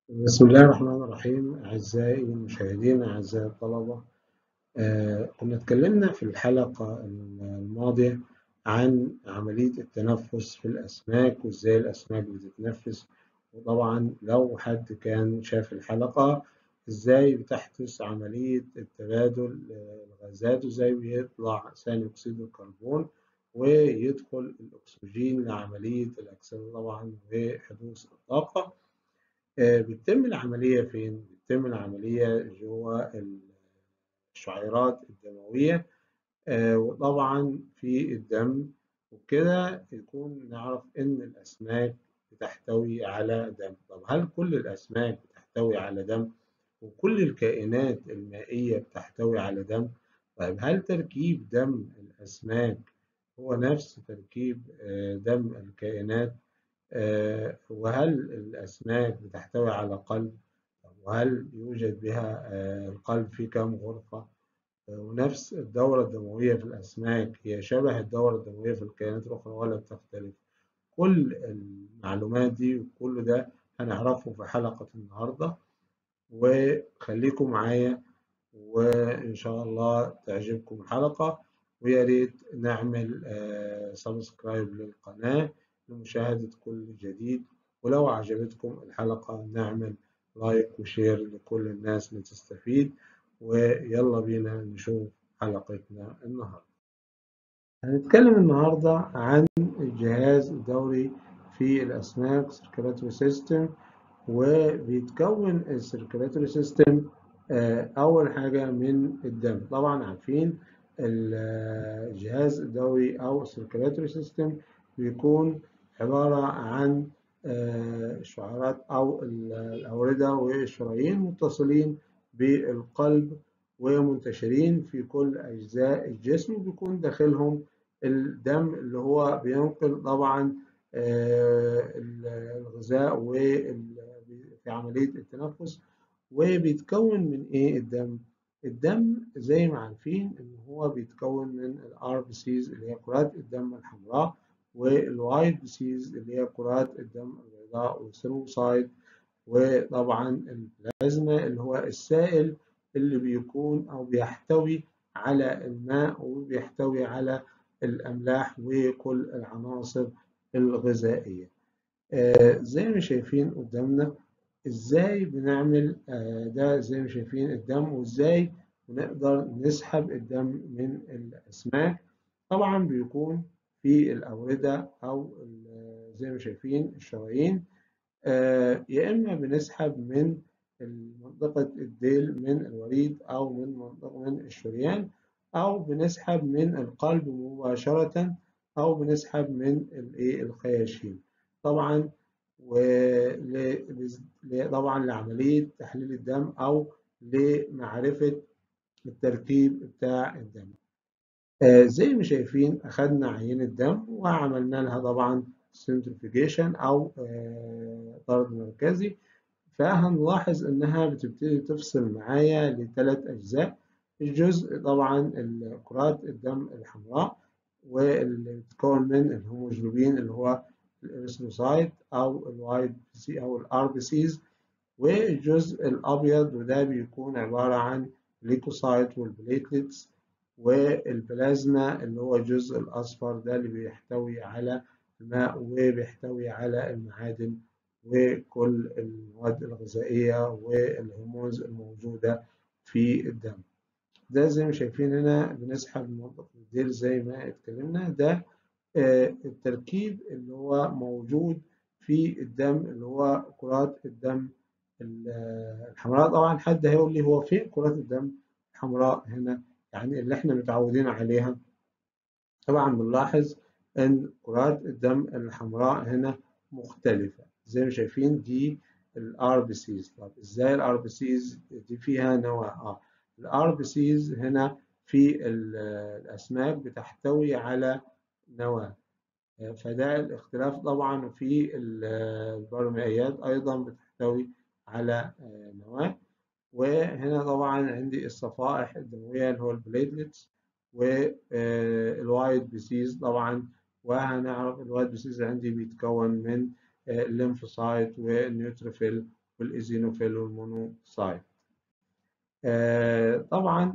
بسم الله الرحمن الرحيم أعزائي المشاهدين أعزائي الطلبة آه كنا اتكلمنا في الحلقة الماضية عن عملية التنفس في الأسماك وإزاي الأسماك بتتنفس وطبعا لو حد كان شاف الحلقة إزاي بتحدث عملية التبادل الغازات وإزاي بيطلع ثاني أكسيد الكربون ويدخل الأكسجين لعملية الأكسدة طبعا وحدوث الطاقة بتتم العملية فين؟ بتتم العملية جوه الشعيرات الدموية وطبعا في الدم وكده يكون نعرف إن الأسماك بتحتوي على دم طب هل كل الأسماك بتحتوي على دم؟ وكل الكائنات المائية بتحتوي على دم؟ طيب هل تركيب دم الأسماك هو نفس تركيب دم الكائنات؟ وهل الأسماك بتحتوي على قلب؟ وهل يوجد بها القلب في كم غرفة؟ ونفس الدورة الدموية في الأسماك هي شبه الدورة الدموية في الكائنات الأخرى ولا بتختلف؟ كل المعلومات دي وكل ده هنعرفه في حلقة النهاردة وخليكم معايا وإن شاء الله تعجبكم الحلقة ويا ريت نعمل سبسكرايب للقناة لمشاهدة كل جديد ولو عجبتكم الحلقة نعمل لايك وشير لكل الناس اللي تستفيد ويلا بينا نشوف حلقتنا النهاردة هنتكلم النهاردة عن الجهاز الدوري في الأسماك circulatory system وبيتكون السيركولاتوري سيستم أول حاجة من الدم طبعا عارفين الجهاز الدوري أو السيركولاتوري سيستم بيكون عبارة عن الشعيرات أو الأوردة والشرايين متصلين بالقلب ومنتشرين في كل أجزاء الجسم وبيكون داخلهم الدم اللي هو بينقل طبعا الغذاء في عملية التنفس وبيتكون من إيه الدم؟ الدم زي ما عارفين إن هو بيتكون من الار بي سيز اللي هي كرات الدم الحمراء والوايت بيسيز اللي هي كرات الدم البيضاء والثروسايد وطبعا البلازما اللي هو السائل اللي بيكون أو بيحتوي على الماء وبيحتوي على الأملاح وكل العناصر الغذائية آه زي ما شايفين قدامنا ازاي بنعمل آه ده زي ما شايفين الدم وازاي بنقدر نسحب الدم من الأسماك طبعا بيكون في الأوردة أو زي ما شايفين الشرايين آه يا إما بنسحب من منطقة الديل من الوريد أو من منطقة من الشريان أو بنسحب من القلب مباشرة أو بنسحب من الخياشيم طبعا طبعا لعملية تحليل الدم أو لمعرفة التركيب بتاع الدم آه زي ما شايفين أخدنا عينة دم وعملنا لها طبعا سنترفيجيشن أو آه طرد مركزي فهنلاحظ إنها بتبتدي تفصل معايا لثلاث أجزاء الجزء طبعا كرات الدم الحمراء واللي بتتكون من الهيموجلوبين اللي هو الإريثروسايت أو الوايت سي أو الار بي سيز والجزء الأبيض وده بيكون عبارة عن الليكوسايت والبليتلتس والبلازما اللي هو الجزء الأصفر ده اللي بيحتوي على الماء وبيحتوي على المعادن وكل المواد الغذائية والهرمونز الموجودة في الدم ده زي ما شايفين هنا بنسحب منطقة الديل زي ما اتكلمنا ده آه التركيب اللي هو موجود في الدم اللي هو كرات الدم الحمراء طبعا حد هيقول لي هو فين كرات الدم الحمراء هنا يعني اللي احنا متعودين عليها طبعا بنلاحظ ان كرات الدم الحمراء هنا مختلفة زي ما شايفين دي الار بي سيز طب ازاي الار بي سيز دي فيها نوع اه الار بي سيز هنا في الاسماك بتحتوي على نواة فده الاختلاف طبعا وفي البرمائيات ايضا بتحتوي على نواة وهنا طبعا عندي الصفائح الدموية اللي هو البليتلتس والوايت بيسيز طبعا وهنعرف الوايت بيسيز عندي بيتكون من الليمفوسايت والنيوتروفيل والإيزينوفيل والمونوسايت آه طبعا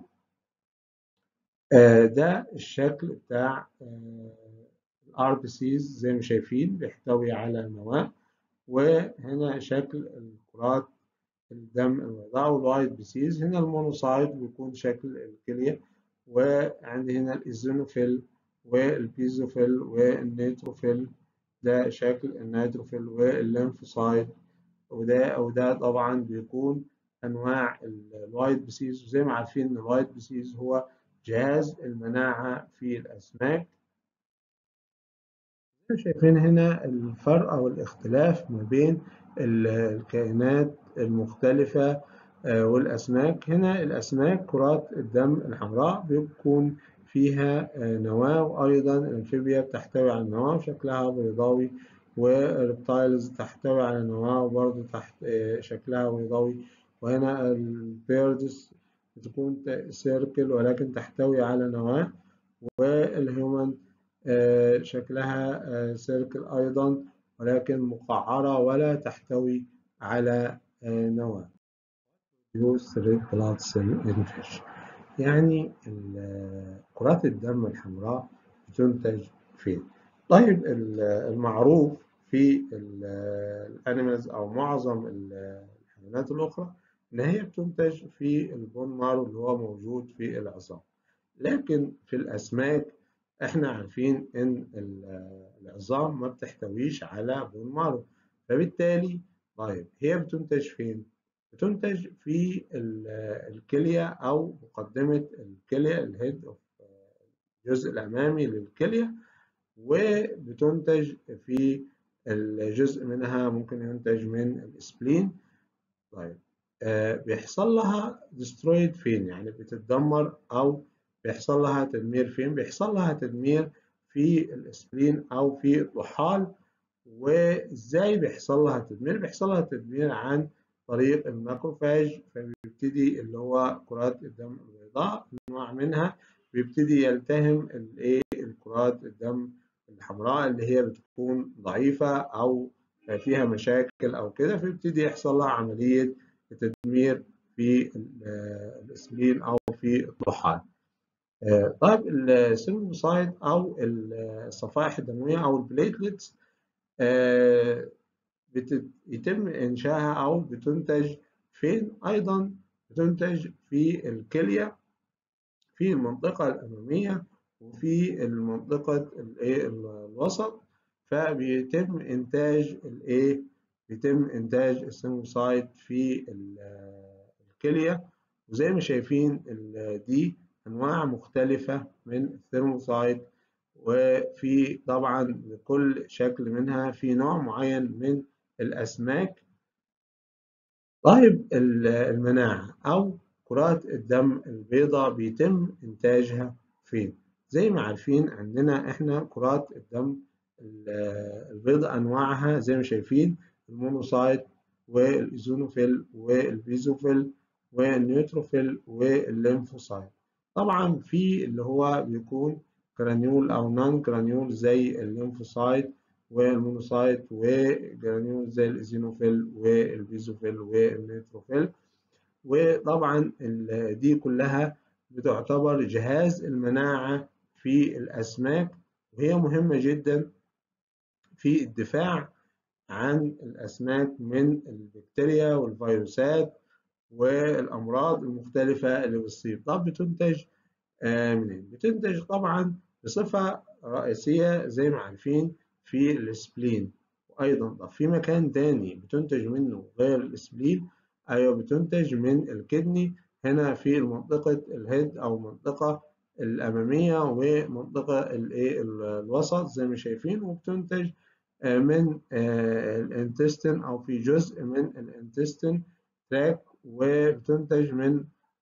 آه ده الشكل بتاع الار بي سيز زي ما شايفين بيحتوي على نواة وهنا شكل الكرات الدم البيضاء والوايت بيسيز هنا المونوسايت بيكون شكل الكلية وعندي هنا الإيزينوفيل والبيزوفيل والنيتروفيل ده شكل النيتروفيل والليمفوسايت وده وده طبعا بيكون انواع الوايت بيسيز وزي ما عارفين ان الوايت بيسيز هو جهاز المناعه في الاسماك شايفين هنا الفرق او الاختلاف ما بين الكائنات المختلفه والاسماك هنا الاسماك كرات الدم الحمراء بيكون فيها نواه وايضا الامفيبيا بتحتوي على نواه وشكلها بيضاوي والريبتايلز تحتوي على نواة وبرضه تحت شكلها بيضاوي وهنا البيردز بتكون سيركل ولكن تحتوي على نواة والهيومن شكلها سيركل أيضا ولكن مقعرة ولا تحتوي على نواة يعني كرات الدم الحمراء بتنتج فين؟ طيب المعروف في الانيمالز او معظم الحيوانات الاخرى ان هي بتنتج في البون مارو اللي هو موجود في العظام لكن في الاسماك احنا عارفين ان العظام ما بتحتويش على بون مارو فبالتالي طيب هي بتنتج فين بتنتج في الكليه او مقدمه الكليه الهيد اوف الجزء الامامي للكليه وبتنتج في الجزء منها ممكن ينتج من الاسبلين طيب آه بيحصل لها ديسترويد فين يعني بتتدمر او بيحصل لها تدمير فين بيحصل لها تدمير في الاسبلين او في الطحال وازاي بيحصل لها تدمير بيحصل لها تدمير عن طريق الماكروفاج فبيبتدي اللي هو كرات الدم البيضاء نوع منها بيبتدي يلتهم الايه الكرات الدم الحمراء اللي هي بتكون ضعيفة أو فيها مشاكل أو كده فيبتدي يحصل لها عملية تدمير في الإسبلين أو في الطحال. طيب السيلوسايد أو الصفائح الدموية أو البليتلتس يتم إنشائها أو بتنتج فين؟ أيضا بتنتج في الكلية في المنطقة الأمامية وفي المنطقة الوسط فبيتم إنتاج الإيه؟ بيتم إنتاج السينوسايد في الكلية وزي ما شايفين دي أنواع مختلفة من الثيرموسايد وفي طبعا لكل شكل منها في نوع معين من الأسماك طيب المناعة أو كرات الدم البيضاء بيتم إنتاجها فين؟ زي ما عارفين عندنا إحنا كرات الدم البيضاء أنواعها زي ما شايفين المونوسايت والإيزونوفيل والبيزوفيل والنيوتروفيل والليمفوسايت طبعا في اللي هو بيكون جرانيول أو نون جرانيول زي الليمفوسايت والمونوسايت وجرانيول زي الإيزينوفيل والبيزوفيل والنيتروفيل وطبعا دي كلها بتعتبر جهاز المناعة في الأسماك وهي مهمة جدا في الدفاع عن الأسماك من البكتيريا والفيروسات والأمراض المختلفة اللي بتصيب طب بتنتج منين؟ بتنتج طبعا بصفة رئيسية زي ما عارفين في السبلين وأيضا طب في مكان تاني بتنتج منه غير السبلين أيوة بتنتج من الكدني هنا في منطقة الهيد أو منطقة الأمامية ومنطقة الإيه الوسط زي ما شايفين وبتنتج من الانتستين أو في جزء من الانتستين تراك وبتنتج من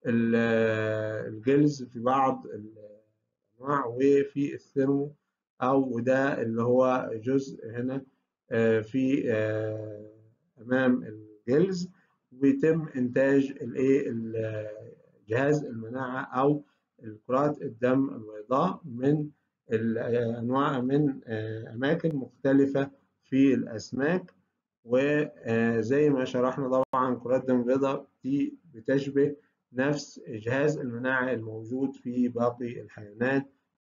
الجلز في بعض الأنواع وفي الثيرمو أو ده اللي هو جزء هنا في أمام الجلز بيتم إنتاج الإيه جهاز المناعة أو الكرات الدم البيضاء من الأنواع من أماكن مختلفة في الأسماك وزي ما شرحنا طبعا كرات الدم البيضاء دي بتشبه نفس جهاز المناعة الموجود في باقي الحيوانات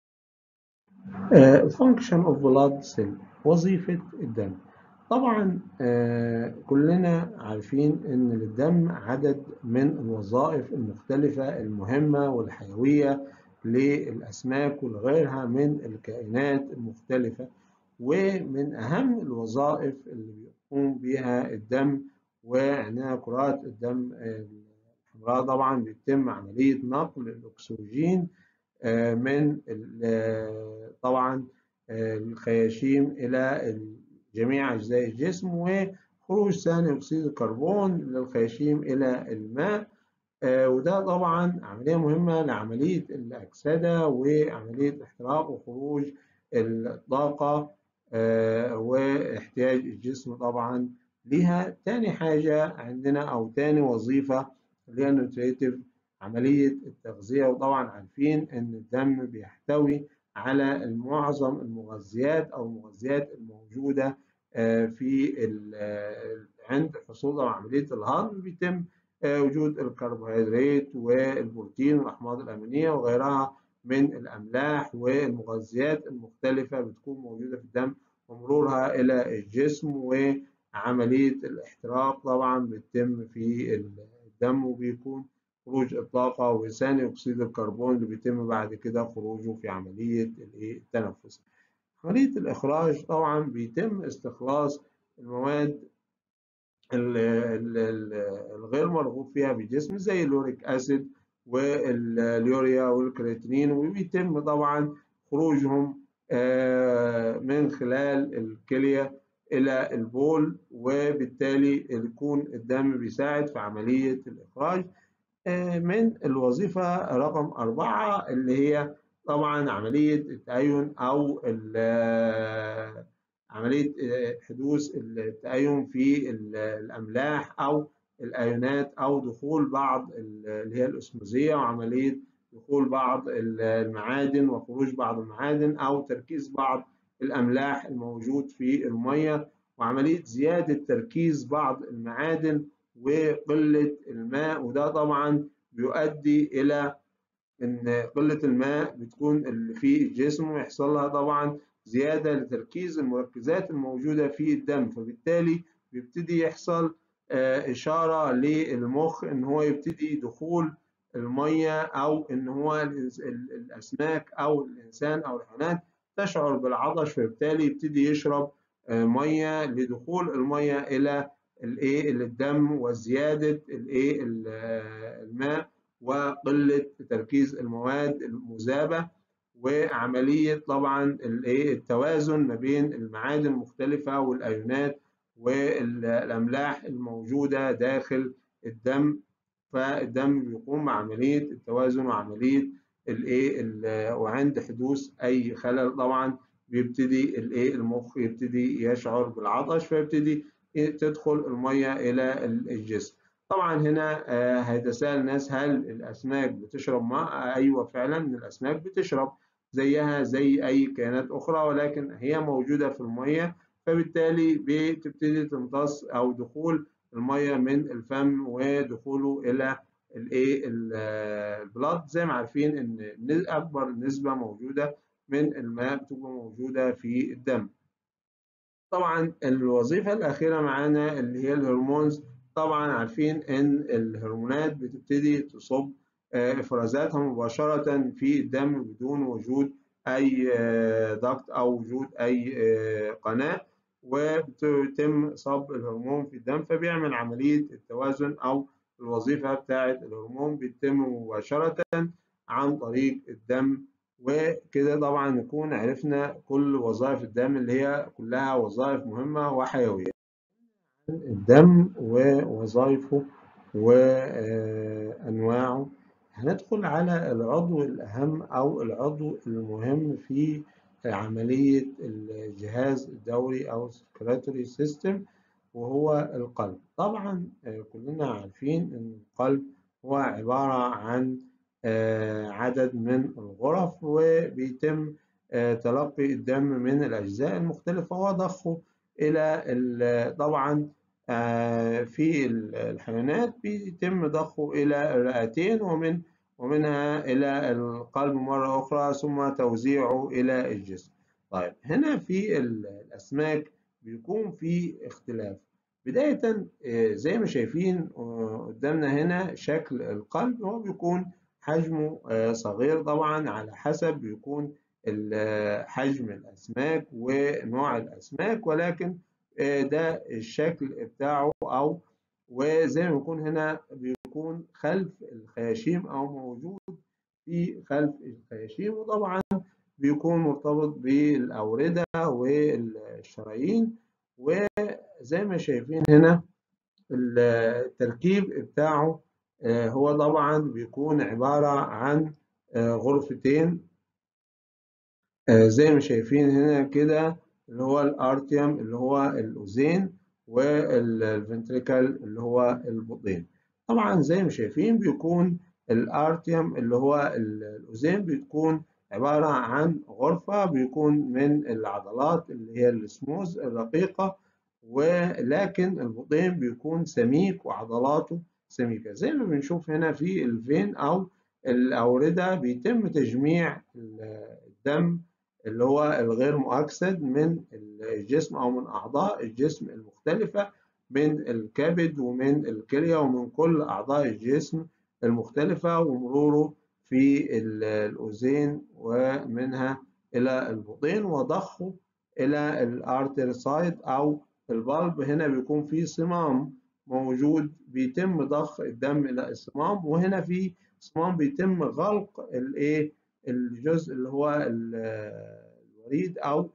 function of blood cell وظيفة الدم طبعا كلنا عارفين ان للدم عدد من الوظائف المختلفة المهمة والحيوية للأسماك ولغيرها من الكائنات المختلفة ومن أهم الوظائف اللي بيقوم بها الدم وعناها كرات الدم الحمراء طبعا بيتم عملية نقل الأكسجين من طبعا الخياشيم إلى جميع أجزاء الجسم وخروج ثاني أكسيد الكربون للخياشيم إلى الماء وده طبعا عملية مهمة لعملية الأكسدة وعملية الاحتراق وخروج الطاقة واحتياج الجسم طبعا ليها تاني حاجة عندنا أو تاني وظيفة اللي هي النوتريتيف عملية التغذية وطبعا عارفين إن الدم بيحتوي على معظم المغذيات أو المغذيات الموجودة في عند حصول عملية الهضم بيتم وجود الكربوهيدرات والبروتين والأحماض الأمينية وغيرها من الأملاح والمغذيات المختلفة بتكون موجودة في الدم ومرورها إلى الجسم وعملية الاحتراق طبعا بتتم في الدم وبيكون خروج الطاقة وثاني أكسيد الكربون اللي بيتم بعد كده خروجه في عملية التنفس. عملية الإخراج طبعا بيتم استخلاص المواد الغير مرغوب فيها بالجسم زي اللوريك أسيد واليوريا والكرياتينين وبيتم طبعا خروجهم من خلال الكلية إلى البول وبالتالي يكون الدم بيساعد في عملية الإخراج من الوظيفة رقم أربعة اللي هي طبعا عملية التأين أو عملية حدوث التأين في الأملاح أو الأيونات أو دخول بعض اللي هي الأسموزية وعملية دخول بعض المعادن وخروج بعض المعادن أو تركيز بعض الأملاح الموجود في المية وعملية زيادة تركيز بعض المعادن وقلة الماء وده طبعا بيؤدي إلى إن قلة الماء بتكون اللي في الجسم ويحصل لها طبعا زيادة لتركيز المركزات الموجودة في الدم فبالتالي بيبتدي يحصل إشارة للمخ إن هو يبتدي دخول المية أو إن هو الأسماك أو الإنسان أو الحيوانات تشعر بالعطش فبالتالي يبتدي يشرب مية لدخول المية إلى الايه الدم وزياده الايه الماء وقله تركيز المواد المذابه وعمليه طبعا الايه التوازن ما بين المعادن المختلفه والايونات والاملاح الموجوده داخل الدم فالدم بيقوم بعمليه التوازن وعمليه الايه وعند حدوث اي خلل طبعا بيبتدي الايه المخ يبتدي يشعر بالعطش فيبتدي تدخل المية إلى الجسم طبعا هنا هيتساءل الناس هل الأسماك بتشرب ماء؟ أيوة فعلا الأسماك بتشرب زيها زي أي كائنات أخرى ولكن هي موجودة في المية فبالتالي بتبتدي تمتص أو دخول المية من الفم ودخوله إلى الايه البلاد زي ما عارفين ان اكبر نسبه موجوده من الماء بتبقى موجوده في الدم طبعا الوظيفة الأخيرة معانا اللي هي الهرمونز طبعا عارفين إن الهرمونات بتبتدي تصب إفرازاتها مباشرة في الدم بدون وجود أي ضغط أو وجود أي قناة وبتتم صب الهرمون في الدم فبيعمل عملية التوازن أو الوظيفة بتاعة الهرمون بتتم مباشرة عن طريق الدم وكده طبعا نكون عرفنا كل وظائف الدم اللي هي كلها وظائف مهمة وحيوية الدم ووظائفه وأنواعه هندخل على العضو الأهم أو العضو المهم في عملية الجهاز الدوري أو السكراتوري سيستم وهو القلب طبعا كلنا عارفين أن القلب هو عبارة عن عدد من الغرف وبيتم تلقي الدم من الأجزاء المختلفة وضخه إلى طبعا في الحيوانات بيتم ضخه إلى الرئتين ومن ومنها إلى القلب مرة أخرى ثم توزيعه إلى الجسم. طيب هنا في الأسماك بيكون في اختلاف بداية زي ما شايفين قدامنا هنا شكل القلب هو بيكون حجمه صغير طبعا على حسب بيكون حجم الأسماك ونوع الأسماك ولكن ده الشكل بتاعه أو وزي ما بيكون هنا بيكون خلف الخياشيم أو موجود في خلف الخياشيم وطبعا بيكون مرتبط بالأوردة والشرايين وزي ما شايفين هنا التركيب بتاعه هو طبعا بيكون عبارة عن غرفتين زي ما شايفين هنا كده اللي هو الارتيوم اللي هو الاذين والفنتريكل اللي هو البطين طبعا زي ما شايفين بيكون الارتيوم اللي هو الاذين بتكون عبارة عن غرفة بيكون من العضلات اللي هي السموز الرقيقة ولكن البطين بيكون سميك وعضلاته سميكة زي ما بنشوف هنا في الفين أو الأوردة بيتم تجميع الدم اللي هو الغير مؤكسد من الجسم أو من أعضاء الجسم المختلفة من الكبد ومن الكلية ومن كل أعضاء الجسم المختلفة ومروره في الأذين ومنها إلى البطين وضخه إلى الارترسايد أو البلب هنا بيكون في صمام موجود بيتم ضخ الدم إلى الصمام وهنا في صمام بيتم غلق الإيه الجزء اللي هو الوريد أو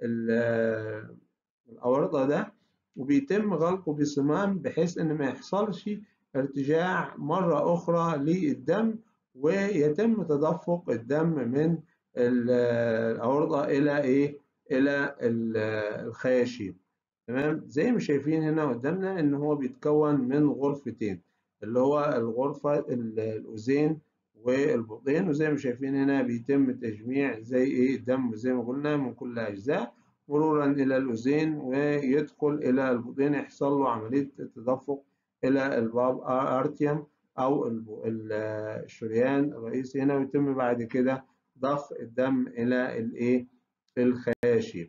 الأوردة ده وبيتم غلقه بصمام بحيث إن ما يحصلش ارتجاع مرة أخرى للدم ويتم تدفق الدم من الأوردة إلى إيه؟ إلى الخياشيم تمام زي ما شايفين هنا قدامنا إن هو بيتكون من غرفتين اللي هو الغرفة الأذين والبطين وزي ما شايفين هنا بيتم تجميع زي إيه الدم زي ما قلنا من كل أجزاء مرورا إلى الأذين ويدخل إلى البطين يحصل له عملية التدفق إلى الباب أرتيوم أو الشريان الرئيسي هنا ويتم بعد كده ضخ الدم إلى الإيه الخياشيم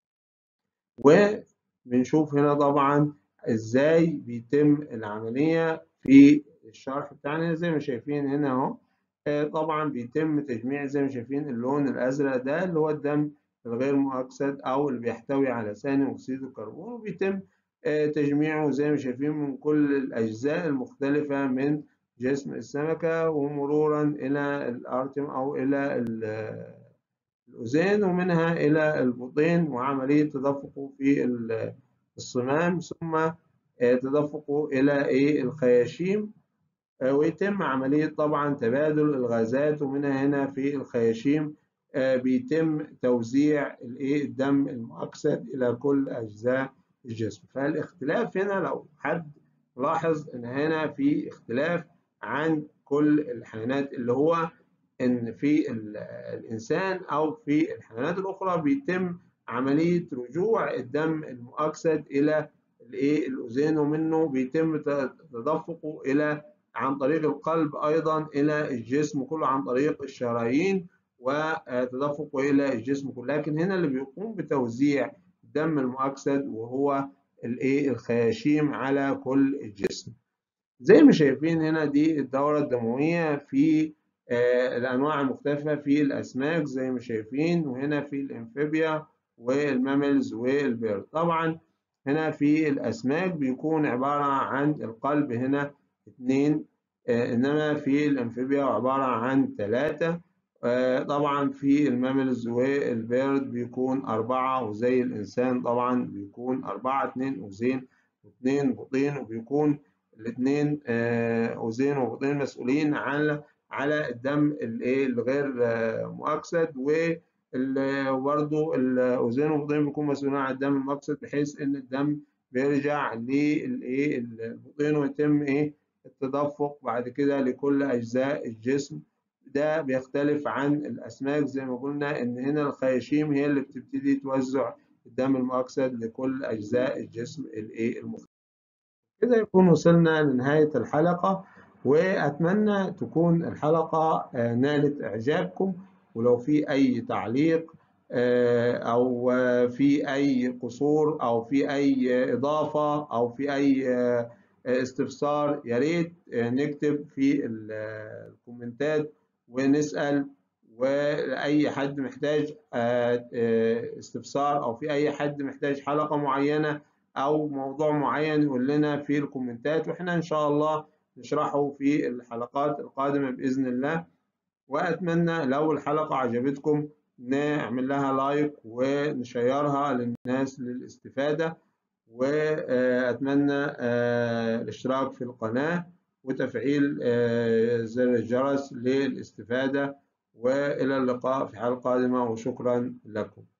وبنشوف هنا طبعا إزاي بيتم العملية في الشرح بتاعنا زي ما شايفين هنا أهو طبعا بيتم تجميع زي ما شايفين اللون الأزرق ده اللي هو الدم الغير مؤكسد أو اللي بيحتوي على ثاني أكسيد الكربون وبيتم تجميعه زي ما شايفين من كل الأجزاء المختلفة من جسم السمكة ومرورا إلى الأرتم أو إلى الأذين ومنها إلى البطين وعملية تدفقه في الصمام ثم تدفقه إلى إيه الخياشيم ويتم عملية طبعا تبادل الغازات ومنها هنا في الخياشيم بيتم توزيع الإيه الدم المؤكسد إلى كل أجزاء الجسم فالاختلاف هنا لو حد لاحظ ان هنا في اختلاف عن كل الحيوانات اللي هو ان في الانسان او في الحيوانات الاخرى بيتم عمليه رجوع الدم المؤكسد الى الايه الاذين ومنه بيتم تدفقه الى عن طريق القلب ايضا الى الجسم كله عن طريق الشرايين وتدفقه الى الجسم كله لكن هنا اللي بيقوم بتوزيع الدم المؤكسد وهو الايه الخياشيم على كل الجسم زي ما شايفين هنا دي الدورة الدموية في آه الأنواع المختلفة في الأسماك زي ما شايفين وهنا في الأمفيبيا والماملز والبيرد طبعا هنا في الأسماك بيكون عبارة عن القلب هنا اثنين آه إنما في الأمفيبيا عبارة عن ثلاثة طبعا في الماملز والبيرد بيكون أربعة وزي الإنسان طبعا بيكون أربعة اتنين أذين واثنين بطين وبيكون الاثنين أذين وبطين مسؤولين على على الدم الغير مؤكسد وبرضه الأذين والبطين بيكون مسؤولين عن الدم المؤكسد بحيث إن الدم بيرجع للبطين ويتم إيه التدفق بعد كده لكل أجزاء الجسم ده بيختلف عن الأسماك زي ما قلنا إن هنا الخياشيم هي اللي بتبتدي توزع الدم المؤكسد لكل أجزاء الجسم المختلف كده يكون وصلنا لنهاية الحلقة وأتمنى تكون الحلقة نالت إعجابكم ولو في أي تعليق أو في أي قصور أو في أي إضافة أو في أي استفسار يا ريت نكتب في الكومنتات ونسأل وأي حد محتاج استفسار أو في أي حد محتاج حلقة معينة أو موضوع معين يقول لنا في الكومنتات وإحنا إن شاء الله نشرحه في الحلقات القادمة بإذن الله وأتمنى لو الحلقة عجبتكم نعمل لها لايك ونشيرها للناس للاستفادة وأتمنى الاشتراك في القناة وتفعيل زر الجرس للاستفادة وإلى اللقاء في حلقة قادمة وشكرا لكم